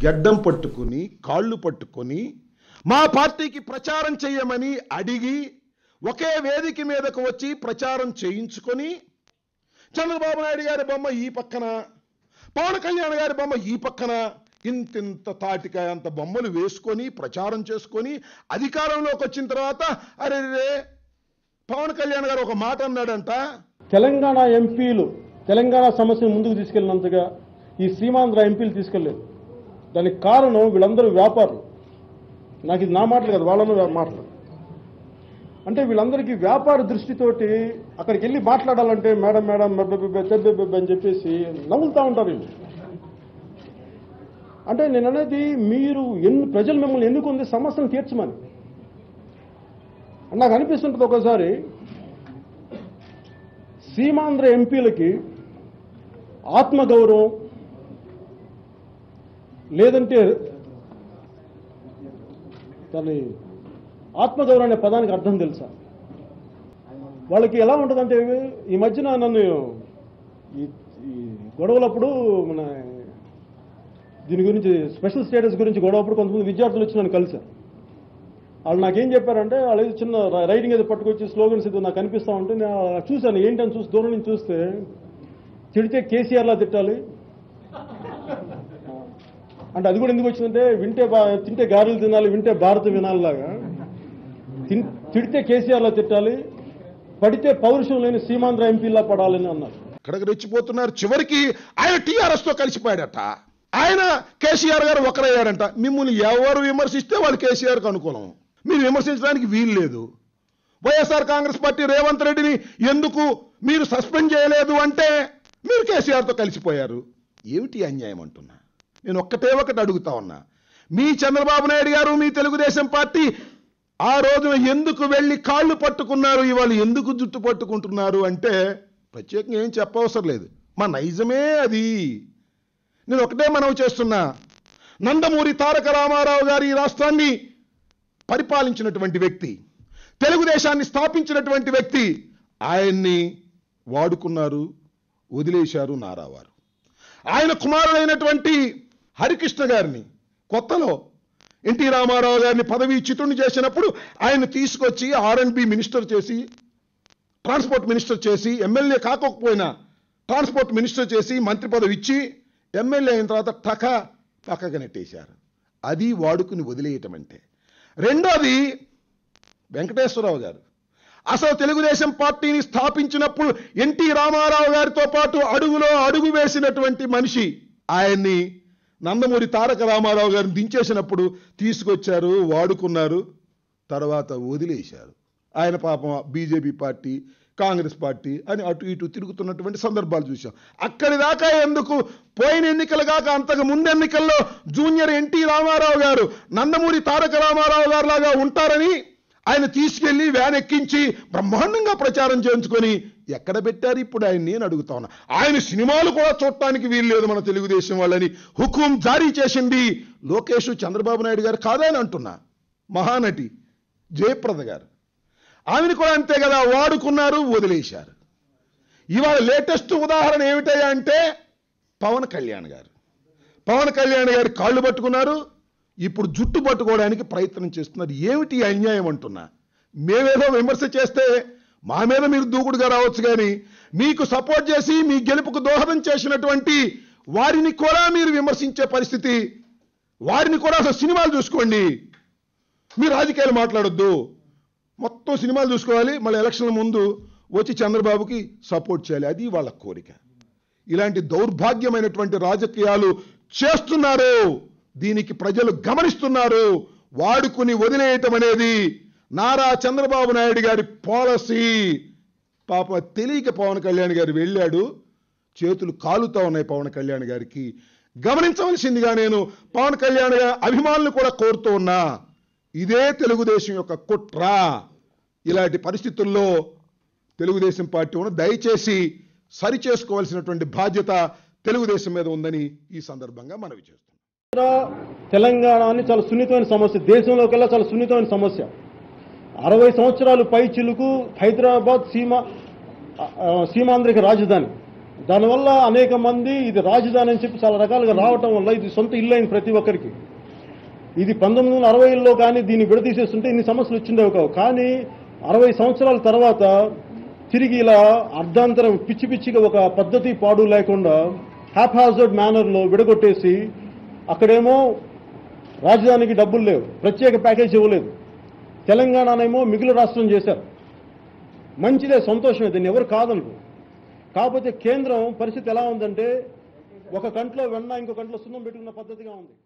గడ్డం పట్టుకుని కాళ్ళు పట్టుకొని మా పార్టీకి ప్రచారం చేయమని అడిగి ఒకే వేదిక మీదకు వచ్చి ప్రచారం చేయించుకొని చంద్రబాబు నాయుడు గారి బొమ్మ ఈ పక్కన పవన్ కళ్యాణ్ గారి బొమ్మ ఈ పక్కన ఇంతింత తాటికాయ అంత బొమ్మలు వేసుకొని ప్రచారం చేసుకొని అధికారంలోకి వచ్చిన తర్వాత అరే రే పవన్ కళ్యాణ్ గారు ఒక మాట అన్నాడంట తెలంగాణ ఎంపీలు తెలంగాణ సమస్యను ముందుకు తీసుకెళ్ళినంతగా ఈ సీమాంధ్ర ఎంపీలు తీసుకెళ్ళలేదు దానికి కారణం వీళ్ళందరూ వ్యాపారులు నాకు ఇది నా మాటలు కాదు వాళ్ళను వ్యా- మాటలు అంటే వీళ్ళందరికీ వ్యాపార దృష్టితోటి అక్కడికి వెళ్ళి మాట్లాడాలంటే మేడం మేడం బెబ్బె బెబ్బె తెబ్బె బెబ్బె అని చెప్పేసి నవ్వులుతూ ఉంటారు వీళ్ళు అంటే నేను అనేది మీరు ఎన్ని ప్రజలు మిమ్మల్ని ఎన్నుకుంది సమస్యను తీర్చమని నాకు అనిపిస్తుంటుంది ఒకసారి సీమాంధ్ర ఎంపీలకి ఆత్మగౌరవం లేదంటే దాని ఆత్మగౌరవం అనే పదానికి అర్థం తెలుసా వాళ్ళకి ఎలా ఉంటుందంటే ఈ మధ్యన నన్ను ఈ ఈ గొడవలప్పుడు మన దీని గురించి స్పెషల్ స్టేటస్ గురించి గొడవప్పుడు కొంతమంది విద్యార్థులు వచ్చి నన్ను కలిశారు వాళ్ళు నాకేం చెప్పారంటే వాళ్ళు ఏదో చిన్న ర- రైటింగ్ ఏదో పట్టుకొచ్చి స్లోగన్స్ ఏదో నాకు కనిపిస్తా ఉంటే నేను అలా చూశాను ఏంటని చూసి దూరం నుంచి చూస్తే తిడితే కేసీఆర్లా తిట్టాలి అంటే అది కూడా ఎందుకు వచ్చిందంటే వింటే బా తింటే గారెలు తినాలి వింటే భారత వినాలిలాగా తిన్- తిడితే కేసీఆర్లా తిట్టాలి పడితే పౌరుషం లేని సీమాంధ్ర ఎంపీలా పడాలని అన్నారు ఇక్కడికి రెచ్చిపోతున్నారు చివరికి ఆయన టీఆర్ఎస్ తో కలిసిపోయాడట ఆయన కేసీఆర్ గారు ఒకరయ్యాడంట మిమ్మల్ని ఎవరు విమర్శిస్తే వాళ్ళు కేసీఆర్ కు అనుకూలం మీరు విమర్శించడానికి వీలు లేదు వైఎస్ఆర్ కాంగ్రెస్ పార్టీ రేవంత్ రెడ్డిని ఎందుకు మీరు సస్పెండ్ చేయలేదు అంటే మీరు కేసీఆర్ తో కలిసిపోయారు ఏమిటి అన్యాయం అంటున్నా నేను ఒక్కటే ఒకటి అడుగుతా ఉన్నా మీ చంద్రబాబు నాయుడు గారు మీ తెలుగుదేశం పార్టీ ఆ రోజున ఎందుకు వెళ్ళి కాళ్ళు పట్టుకున్నారు ఇవాళ ఎందుకు జుట్టు పట్టుకుంటున్నారు అంటే ప్రత్యేకంగా ఏం చెప్పవసరం లేదు మా నైజమే అది నేను ఒకటే మనవి చేస్తున్నా నందమూరి తారక రామారావు గారి ఈ రాష్ట్రాన్ని పరిపాలించినటువంటి వ్యక్తి తెలుగుదేశాన్ని స్థాపించినటువంటి వ్యక్తి ఆయన్ని వాడుకున్నారు వదిలేశారు నారావారు ఆయన కుమారుడైనటువంటి హరికృష్ణ గారిని కొత్తలో ఎన్టీ రామారావు గారిని పదవి చితుడిని చేసినప్పుడు ఆయన తీసుకొచ్చి ఆర్ అండ్ బి మినిస్టర్ చేసి ట్రాన్స్పోర్ట్ మినిస్టర్ చేసి ఎమ్మెల్యే కాకపోయినా ట్రాన్స్పోర్ట్ మినిస్టర్ చేసి మంత్రి పదవి ఇచ్చి ఎమ్మెల్యే అయిన తర్వాత టక పక్కగా నెట్టేశారు అది వాడుకుని వదిలేయటం అంటే రెండోది వెంకటేశ్వరరావు గారు అసలు తెలుగుదేశం పార్టీని స్థాపించినప్పుడు ఎన్టీ రామారావు గారితో పాటు అడుగులో అడుగు వేసినటువంటి మనిషి ఆయన్ని నందమూరి తారక రామారావు గారిని దించేసినప్పుడు తీసుకొచ్చారు వాడుకున్నారు తర్వాత వదిలేశారు ఆయన పాపం బీజేపీ పార్టీ కాంగ్రెస్ పార్టీ అని అటు ఇటు తిరుగుతున్నటువంటి సందర్భాలు చూశాం అక్కడి దాకా ఎందుకు పోయిన ఎన్నికలు కాక అంతకు ముందు ఎన్నికల్లో జూనియర్ ఎన్టీ రామారావు గారు నందమూరి తారక రామారావు గారు లాగా ఉంటారని ఆయన తీసుకెళ్లి వ్యాన్ ఎక్కించి బ్రహ్మాండంగా ప్రచారం చేయించుకొని ఎక్కడ పెట్టారు ఇప్పుడు ఆయన నేను అడుగుతా ఉన్నా ఆయన సినిమాలు కూడా చూడటానికి వీలు లేదు మన తెలుగుదేశం వాళ్ళని హుకుం జారీ చేసింది లోకేష్ చంద్రబాబు నాయుడు గారు కాదని అంటున్నా మహానటి జయప్రద గారు ఆమెను కూడా అంతే కదా వాడుకున్నారు వదిలేశారు ఇవాళ లేటెస్ట్ ఉదాహరణ ఏమిటయ్యా అంటే పవన్ కళ్యాణ్ గారు పవన్ కళ్యాణ్ గారి కాళ్ళు పట్టుకున్నారు ఇప్పుడు జుట్టు పట్టుకోవడానికి ప్రయత్నం చేస్తున్నారు ఏమిటి ఈ అన్యాయం అంటున్నా మేమేదో విమర్శ చేస్తే మా మీద మీరు దూకుడుగా రావచ్చు కానీ మీకు సపోర్ట్ చేసి మీ గెలుపుకు దోహదం చేసినటువంటి వారిని కూడా మీరు విమర్శించే పరిస్థితి వారిని కూడా అసలు సినిమాలు చూసుకోండి మీరు రాజకీయాలు మాట్లాడొద్దు మొత్తం సినిమాలు చూసుకోవాలి మళ్ళీ ఎలక్షన్ల ముందు వచ్చి చంద్రబాబుకి సపోర్ట్ చేయాలి అది వాళ్ళ కోరిక ఇలాంటి దౌర్భాగ్యమైనటువంటి రాజకీయాలు చేస్తున్నారు దీనికి ప్రజలు గమనిస్తున్నారు వాడుకుని వదిలేయటం అనేది నారా చంద్రబాబు నాయుడు గారి పాలసీ పాప తెలియక పవన్ కళ్యాణ్ గారు వెళ్ళాడు చేతులు కాలుతా ఉన్నాయి పవన్ కళ్యాణ్ గారికి గమనించవలసిందిగా నేను పవన్ కళ్యాణ్ గారి అభిమానులు కూడా కోరుతూ ఉన్నా ఇదే తెలుగుదేశం యొక్క కుట్ర ఇలాంటి పరిస్థితుల్లో తెలుగుదేశం పార్టీ ఉన్న దయచేసి సరి చేసుకోవాల్సినటువంటి బాధ్యత తెలుగుదేశం మీద ఉందని ఈ సందర్భంగా మనవి చేస్తున్నాం తెలంగాణ అని చాలా సున్నితమైన సమస్య దేశంలోకెల్లా చాలా సున్నితమైన సమస్య అరవై సంవత్సరాలు పై చిలుకు హైదరాబాద్ సీమ ఆ, సీమాంధ్రకి రాజధాని దానివల్ల అనేక మంది ఇది రాజధాని అని చెప్పి చాలా రకాలుగా రావటం వల్ల ఇది సొంత ఇల్లు అయిన ప్రతి ఒక్కరికి ఇది పంతొమ్మిది వందల అరవైలో కానీ దీన్ని విడదీసేస్తుంటే ఇన్ని సమస్యలు వచ్చిండేవి కావు కానీ అరవై సంవత్సరాల తర్వాత తిరిగి ఇలా అర్ధాంతరం పిచ్చి పిచ్చిగా ఒక పద్ధతి పాడు లేకుండా హ్యాప్హాజర్డ్ మేనర్లో విడగొట్టేసి అక్కడేమో రాజధానికి డబ్బులు లేవు ప్రత్యేక ప్యాకేజ్ ఇవ్వలేదు తెలంగాణనేమో మిగులు రాష్ట్రం చేశారు మంచిదే సంతోషమే దీన్ని ఎవరు కాదనుకో కాకపోతే కేంద్రం పరిస్థితి ఎలా ఉందంటే ఒక కంట్లో వెన్న ఇంకో కంట్లో సున్నం పెట్టుకున్న పద్ధతిగా ఉంది